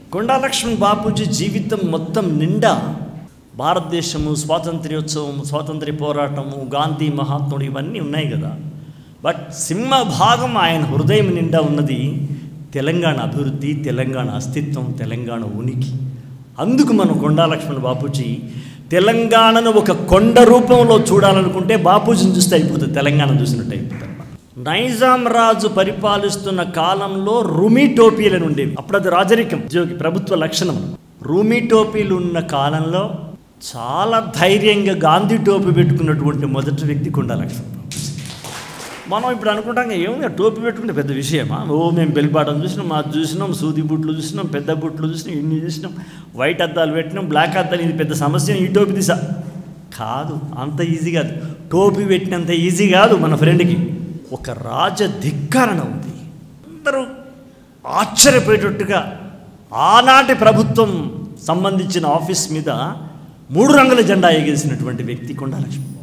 కొండా లక్ష్మణ్ బాపూజీ జీవితం మొత్తం నిండా భారతదేశము స్వాతంత్ర్యోత్సవం స్వాతంత్ర్య పోరాటము గాంధీ మహాత్ముడు ఇవన్నీ ఉన్నాయి కదా బట్ సింహ భాగం ఆయన హృదయం నిండా ఉన్నది తెలంగాణ అభివృద్ధి తెలంగాణ అస్తిత్వం తెలంగాణ ఉనికి అందుకు మనం కొండా లక్ష్మణ్ బాపూజీ తెలంగాణను ఒక కొండ రూపంలో చూడాలనుకుంటే బాపూజీని చూస్తే అయిపోతుంది తెలంగాణ చూసినట్టు అయిపోతుంది నైజాం రాజు పరిపాలిస్తున్న కాలంలో రూమీ టోపీలను ఉండేవి అప్పుడు అది రాజరికం జోగి ప్రభుత్వ లక్షణం రూమీ టోపీలు ఉన్న కాలంలో చాలా ధైర్యంగా గాంధీ టోపీ పెట్టుకున్నటువంటి మొదటి వ్యక్తి కొండా లక్ష్మణ్ మనం ఇప్పుడు అనుకుంటాం ఏముంది ఆ టోపీ పెట్టుకుంటే పెద్ద విషయమా ఓ మేము బెల్బాటం చూసినాం అది చూసినాం సూది బుట్లు చూసినాం పెద్ద బుట్లు చూసినాం ఇన్ని చూసినాం వైట్ అద్దాలు పెట్టినాం బ్లాక్ అద్దాలు ఇది పెద్ద సమస్య ఈ టోపీ దిశ కాదు అంత ఈజీ కాదు టోపీ పెట్టినంత ఈజీ కాదు మన ఫ్రెండ్కి ఒక రాజ ధిక్కరణ ఉంది అందరూ ఆశ్చర్యపోయేటట్టుగా ఆనాటి ప్రభుత్వం సంబంధించిన ఆఫీస్ మీద మూడు రంగుల జెండా ఎగేసినటువంటి వ్యక్తి కొండా లక్ష్మణ్